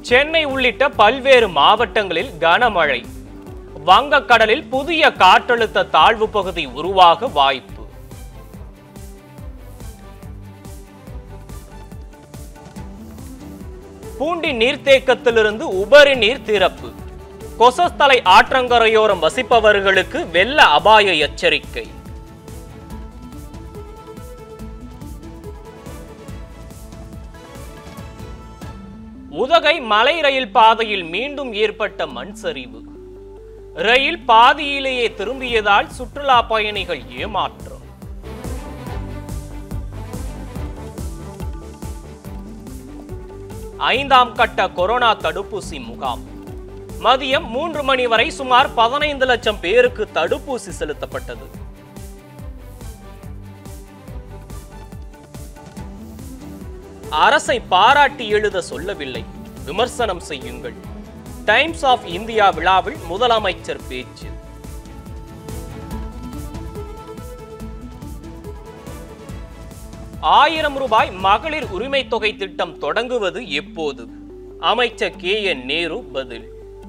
சென்னை உள்ளிட்ட பல்வேறு மாவட்டங்களில் கனமழை வங்கக்கடலில் புதிய காற்றழுத்த தாழ்வு பகுதி உருவாக வாய்ப்பு பூண்டி நீர்த்தேக்கத்திலிருந்து உபரி நீர் திறப்பு கொசஸ்தலை ஆற்றங்கரையோரம் வசிப்பவர்களுக்கு வெள்ள அபாய எச்சரிக்கை உதகை மலை ரயில் பாதையில் மீண்டும் ஏற்பட்ட மண் சரிவு ரயில் பாதியிலேயே திரும்பியதால் சுற்றுலா பயணிகள் ஏமாற்றம் ஐந்தாம் கட்ட கொரோனா தடுப்பூசி முகாம் மதியம் மூன்று மணி வரை சுமார் பதினைந்து லட்சம் பேருக்கு தடுப்பூசி செலுத்தப்பட்டது அரசை பாராட்டி எழுத சொல்லவில்லை விமர்சனம் செய்யுங்கள் டைம்ஸ் ஆஃப் இந்தியா விழாவில் முதலமைச்சர் பேச்சு ஆயிரம் ரூபாய் மகளிர் உரிமை தொகை திட்டம் தொடங்குவது எப்போது அமைச்சர் கே என் நேரு பதில்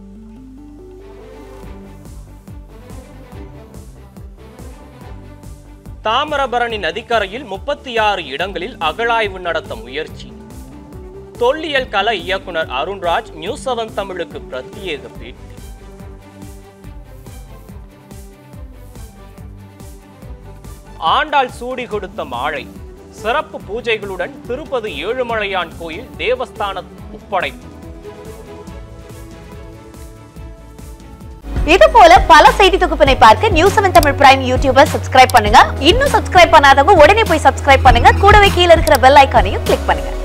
தாமிரபரணி நதிக்கரையில் முப்பத்தி ஆறு இடங்களில் அகழாய்வு நடத்த முயற்சி தொல்லியல் கல இயக்குனர் அருண்ராஜ் நியூஸ் செவன் தமிழுக்கு பிரத்யேக பேட்டி ஆண்டாள் சூடி கொடுத்த மாழை சிறப்பு பூஜைகளுடன் திருப்பதி ஏழுமலையான் கோயில் தேவஸ்தான ஒப்படைப்பு இது போல பல செய்தி தொகுப்பினை பார்க்க news seven Tamil prime youtuber subscribe பண்ணுங்க இன்னும் சப்ஸ்கிரைப் பண்ணாதவங்க உடனே போய் சப்ஸ்கிரைப் பண்ணுங்க கூடவே கீழ இருக்கிற பெல் ஐக்கானையும் கிளிக் பண்ணுங்க